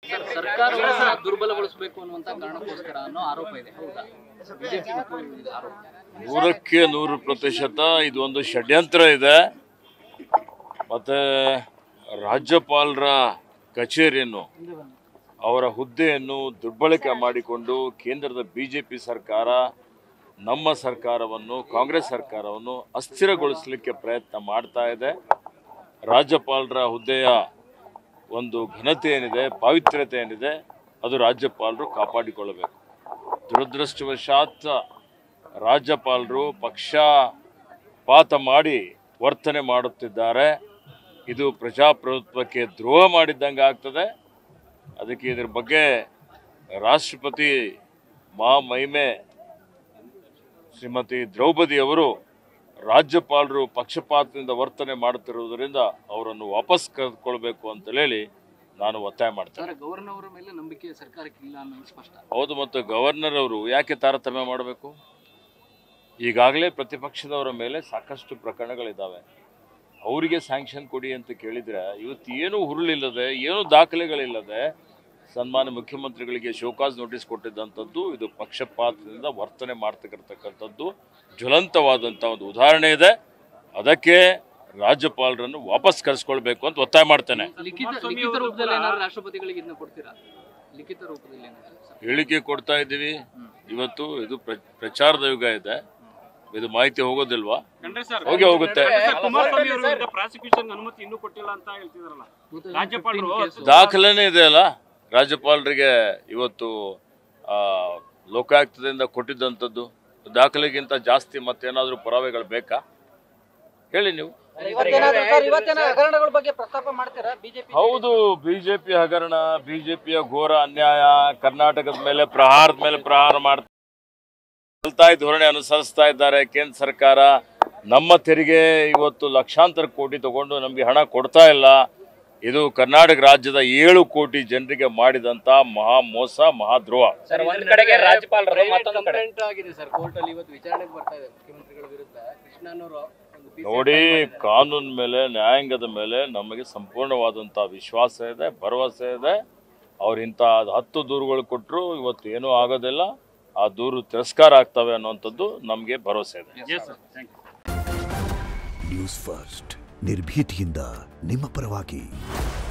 Sir ಸರ್ಕಾರವನ್ನ ದುರ್ಬಲಗೊಳಿಸಬೇಕು ಅನ್ನುವಂತ ಕಾರಣಕ್ಕೋಸ್ಕರ ಅನ್ನೋ ಆರೋಪ ಇದೆ ಹೌದಾ ಬಿಜೆಪಿ ಮತ್ತು ಇದು ಆರೋಪ ನೂರಕ್ಕೆ ನೂರು ಪ್ರತಿಶತ ಇದು ಒಂದು ಷಡ್ಯಂತ್ರ ಇದೆ ಮತ್ತು ರಾಜ್ಯಪಾಲರ ಕಚೇರಿಯನ್ನು ಅವರ ಹುದ್ದೆಯನ್ನು ದುರ್ಬಳಕೆ ಮಾಡಿಕೊಂಡು ಕೇಂದ್ರದ ಬಿ ಜೆ ಪಿ ಸರ್ಕಾರ ನಮ್ಮ ಸರ್ಕಾರವನ್ನು ಕಾಂಗ್ರೆಸ್ ಸರ್ಕಾರವನ್ನು ಅಸ್ಥಿರಗೊಳಿಸಲಿಕ್ಕೆ ಪ್ರಯತ್ನ ಮಾಡ್ತಾ ಇದೆ ರಾಜ್ಯಪಾಲರ ಹುದ್ದೆಯ ಒಂದು ಘನತೆ ಏನಿದೆ ಪಾವಿತ್ರ್ಯತೆ ಏನಿದೆ ಅದು ರಾಜ್ಯಪಾಲರು ಕಾಪಾಡಿಕೊಳ್ಳಬೇಕು ದುರದೃಷ್ಟವಶಾತ್ ರಾಜ್ಯಪಾಲರು ಪಕ್ಷಪಾತ ಮಾಡಿ ವರ್ತನೆ ಮಾಡುತ್ತಿದ್ದಾರೆ ಇದು ಪ್ರಜಾಪ್ರಭುತ್ವಕ್ಕೆ ದ್ರೋಹ ಮಾಡಿದ್ದಂಗೆ ಆಗ್ತದೆ ಅದಕ್ಕೆ ಇದ್ರ ಬಗ್ಗೆ ರಾಷ್ಟ್ರಪತಿ ಮಹಾಮಹಿಮೆ ಶ್ರೀಮತಿ ದ್ರೌಪದಿ ಅವರು ರಾಜ್ಯಪಾಲರು ಪಕ್ಷಪಾತದಿಂದ ವರ್ತನೆ ಮಾಡುತ್ತಿರುವುದರಿಂದ ಅವರನ್ನು ವಾಪಸ್ ಕರೆದುಕೊಳ್ಬೇಕು ಅಂತ ಹೇಳಿ ನಾನು ಒತ್ತಾಯ ಮಾಡ್ತೇನೆ ಸರ್ ಗವರ್ನರ್ ಅವರ ಮೇಲೆ ನಂಬಿಕೆ ಸರ್ಕಾರಕ್ಕೆ ಇಲ್ಲ ಅನ್ನೋದು ಸ್ಪಷ್ಟ ಹೌದು ಮತ್ತು ಗವರ್ನರ್ ಅವರು ಯಾಕೆ ತಾರತಮ್ಯ ಮಾಡಬೇಕು ಈಗಾಗಲೇ ಪ್ರತಿಪಕ್ಷದವರ ಮೇಲೆ ಸಾಕಷ್ಟು ಪ್ರಕರಣಗಳಿದ್ದಾವೆ ಅವರಿಗೆ ಸ್ಯಾಂಕ್ಷನ್ ಕೊಡಿ ಅಂತ ಕೇಳಿದರೆ ಇವತ್ತು ಏನೂ ಹುರುಳಿಲ್ಲದೆ ಏನೂ ದಾಖಲೆಗಳಿಲ್ಲದೆ ಸನ್ಮಾನ್ಯ ಮುಖ್ಯಮಂತ್ರಿಗಳಿಗೆ ಶೋಕಾಸ್ ನೋಟಿಸ್ ಕೊಟ್ಟಿದ್ದಂಥದ್ದು ಇದು ಪಕ್ಷಪಾತದಿಂದ ವರ್ತನೆ ಮಾಡ್ತಕ್ಕಂಥದ್ದು ಜ್ವಲಂತವಾದಂಥ ಒಂದು ಉದಾಹರಣೆ ಇದೆ ಅದಕ್ಕೆ ರಾಜ್ಯಪಾಲರನ್ನು ವಾಪಸ್ ಕರೆಸ್ಕೊಳ್ಬೇಕು ಅಂತ ಒತ್ತಾಯ ಮಾಡ್ತೇನೆ ಲಿಖಿತ ಲಿಖಿತ ರೂಪದಲ್ಲಿ ಏನಾದ್ರು ರಾಷ್ಟ್ರಪತಿಗಳಿಗೆ ಇದನ್ನ ಕೊಡ್ತೀರಾ ಲಿಖಿತ ರೂಪದಲ್ಲಿ ಏನಾದ್ರು ಸರ್ ಹೇಳಿಕೆ ಕೊಡ್ತಾ ಇದ್ದೀವಿ ಇವತ್ತು ಇದು ಪ್ರ- ಪ್ರಚಾರದ ಯುಗ ಇದೆ ಇದು ಮಾಹಿತಿ ಹೋಗೋದಿಲ್ವಾ ಖಂಡ್ರೆ ಸರ್ ಹೋಗಿ ಹೋಗುತ್ತೆ ಸರ್, ಕುಮಾರಸ್ವಾಮಿ ಅವರು ವಿರುದ್ಧ ಪ್ರಾಸಿಕ್ಯೂಷನ್ ಅನುಮತಿ ಇನ್ನೂ ಕೊಟ್ಟಿಲ್ಲ ಅಂತ ಹೇಳ್ತಿದಾರಲ್ಲ ರಾಜ್ಯಪಾಲರು ದಾಖಲೆನೇ ಇದೆ ಅಲ್ಲ ರಾಜ್ಯಪಾಲರಿಗೆ ಇವತ್ತು ಆ, ಲೋಕಾಯುಕ್ತದಿಂದ ಕೊಟ್ಟಿದ್ದಂಥದ್ದು ದಾಖಲೆಗಿಂತ ಜಾಸ್ತಿ ಮತ್ತೇನಾದರೂ ಪುರಾವೆಗಳು ಬೇಕಾ ಹೇಳಿ ನೀವು ಇವತ್ತೇನಾದ್ರೂ ಸರ್ ಇವತ್ತೇನ ಹಗರಣಗಳ ಬಗ್ಗೆ ಪ್ರಸ್ತಾಪ ಮಾಡ್ತೀರಾ ಬಿಜೆಪಿ ಹೌದು ಬಿಜೆಪಿ ಹಗರಣ ಬಿಜೆಪಿಯ ಘೋರ ಅನ್ಯಾಯ ಕರ್ನಾಟಕದ ಮೇಲೆ ಪ್ರಹಾರದ ಮೇಲೆ ಪ್ರಹಾರ ಮಾಡ್ತಾ ಕಲ್ತಾಯಿ ಧೋರಣೆ ಅನುಸರಿಸ್ತಾ ಇದ್ದಾರೆ ಕೇಂದ್ರ ಸರ್ಕಾರ ನಮ್ಮ ತೆರಿಗೆ ಇವತ್ತು ಲಕ್ಷಾಂತರ ಕೋಟಿ ತಗೊಂಡು ನಮಗೆ ಹಣ ಕೊಡ್ತಾ ಇಲ್ಲ ಇದು ಕರ್ನಾಟಕ ರಾಜ್ಯದ ಏಳು ಕೋಟಿ ಜನರಿಗೆ ಮಾಡಿದಂತ ಮಹಾ ಮೋಸ ಮಹಾದ್ರೋಹ ಸರ್ ಒಂದ್ ಕಡೆಗೆ ರಾಜ್ಯಪಾಲರು ಮತ್ತೊಂದು ಕಡೆ ಕಂಪ್ಲೇಂಟ್ ಆಗಿದೆ ಸರ್ ಕೋರ್ಟ್ ಅಲ್ಲಿ ಇವತ್ತು ವಿಚಾರಣೆಗೆ ಬರ್ತಾ ಇದೆ ಮುಖ್ಯಮಂತ್ರಿಗಳ ವಿರುದ್ಧ ಕೃಷ್ಣನವರು ಒಂದು piece ನೋಡಿ ಹಾಕ್ತಾ ಇದ್ದಾರೆ. ಕಾನೂನು ಮೇಲೆ ನ್ಯಾಯಾಂಗದ ಮೇಲೆ ನಮಗೆ ಸಂಪೂರ್ಣವಾದಂಥ ವಿಶ್ವಾಸ ಇದೆ ಭರವಸೆ ಇದೆ ಅವ್ರು ಇಂಥ ಹತ್ತು ದೂರುಗಳು ಕೊಟ್ಟರು ಇವತ್ತು ಏನೂ ಆಗೋದಿಲ್ಲ ಆ ದೂರು ತಿರಸ್ಕಾರ ಆಗ್ತವೆ ಅನ್ನುವಂಥದ್ದು ನಮಗೆ ಭರವಸೆ ಇದೆ yes sir thank you news first ನಿರ್ಭೀತಿಯಿಂದ ನಿಮ್ಮ ಪರವಾಗಿ